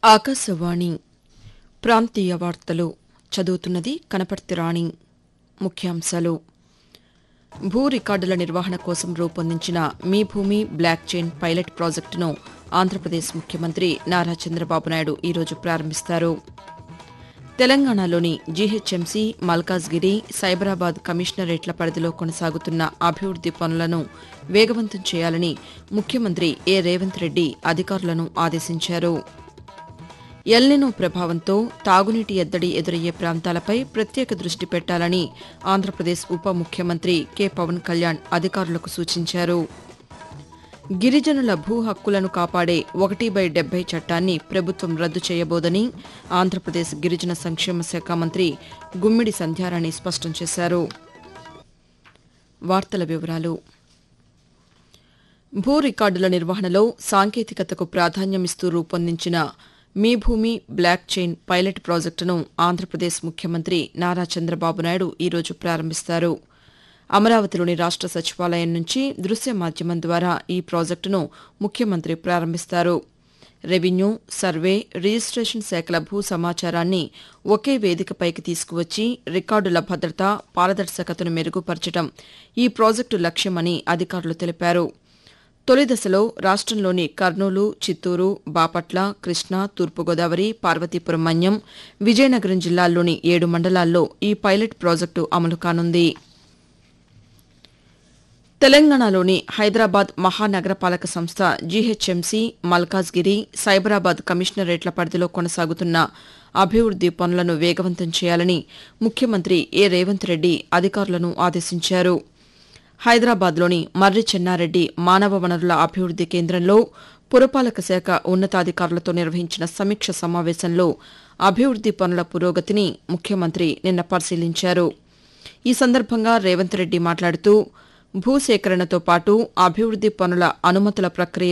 ఆకాశవాణి ప్రాంతీయ వార్తలు చదువుతున్నది కనపర్తి రాణి ముఖ్యాంశాలు భూ రికార్డుల నిర్వహణ కోసం రూపొందించిన మీ భూమి బ్లాక్ చైన్ పైలట్ ప్రాజెక్టును ఆంధ్రప్రదేశ్ ముఖ్యమంత్రి నారా చంద్రబాబు నాయుడు ఈరోజు ప్రారంభిస్తారు తెలంగాణలోని జీహెచ్ఎంసీ మల్కాజ్గిరి సైబరాబాద్ కమిషనరేట్ల పరిధిలో కొనసాగుతున్న అభివృద్ది పనులను వేగవంతం చేయాలని ముఖ్యమంత్రి ఏ రేవంత్ రెడ్డి అధికారులను ఆదేశించారు ఎల్నినో ప్రభావంతో తాగునీటి ఎద్దడి ఎదురయ్యే ప్రాంతాలపై ప్రత్యేక దృష్టి పెట్టాలని ఆంధ్రప్రదేశ్ ఉప ముఖ్యమంత్రి కె పవన్ కళ్యాణ్ అధికారులకు సూచించారు గిరిజనుల భూ హక్కులను కాపాడే ఒకటి బై డెబ్బై చట్టాన్ని ప్రభుత్వం రద్దు చేయబోదని ఆంధ్రప్రదేశ్ గిరిజన సంక్షేమ శాఖ మంత్రి గుమ్మిడి సంధ్యారాణి స్పష్టం చేశారు వార్తల వివరాలు భూ రికార్డుల నిర్వహణలో సాంకేతికతకు ప్రాధాన్యమిస్తూ రూపొందించిన మీ భూమి బ్లాక్ చైన్ పైలట్ ప్రాజెక్టును ఆంధ్రప్రదేశ్ ముఖ్యమంత్రి నారా చంద్రబాబు నాయుడు ఈరోజు ప్రారంభిస్తారు అమరావతిలోని రాష్ట సచివాలయం నుంచి దృశ్య మాధ్యమం ద్వారా ఈ ప్రాజెక్టును ముఖ్యమంత్రి ప్రారంభిస్తారు రెవెన్యూ సర్వే రిజిస్టేషన్ శాఖల భూ సమాచారాన్ని ఒకే వేదికపైకి తీసుకువచ్చి రికార్డుల భద్రత పారదర్శకతను మెరుగుపరచడం ఈ ప్రాజెక్టు లక్ష్యమని అధికారులు తెలిపారు తొలి దశలో రాష్టంలోని కర్నూలు చిత్తూరు బాపట్ల కృష్ణా తూర్పుగోదావరి పార్వతీపురం మన్యం విజయనగరం జిల్లాల్లోని ఏడు మండలాల్లో ఈ పైలట్ ప్రాజెక్టు అమలు కానుంది తెలంగాణలోని హైదరాబాద్ మహానగరపాలక సంస్థ జీహెచ్ఎంసీ మల్కాజ్గిరి సైబరాబాద్ కమిషనరేట్ల పరిధిలో కొనసాగుతున్న అభివృద్ది పనులను వేగవంతం చేయాలని ముఖ్యమంత్రి ఏ రేవంత్ రెడ్డి అధికారులను ఆదేశించారు హైదరాబాద్లోని మర్రి చెన్నారెడ్డి మానవ వనరుల అభివృద్ది కేంద్రంలో పురపాలక శాఖ ఉన్నతాధికారులతో నిర్వహించిన సమీక్ష సమావేశంలో అభివృద్ది పనుల పురోగతిని ముఖ్యమంత్రి నిన్న పరిశీలించారు ఈ సందర్భంగా రేవంత్ రెడ్డి మాట్లాడుతూ భూసేకరణతో పాటు అభివృద్ది పనుల అనుమతుల ప్రక్రియ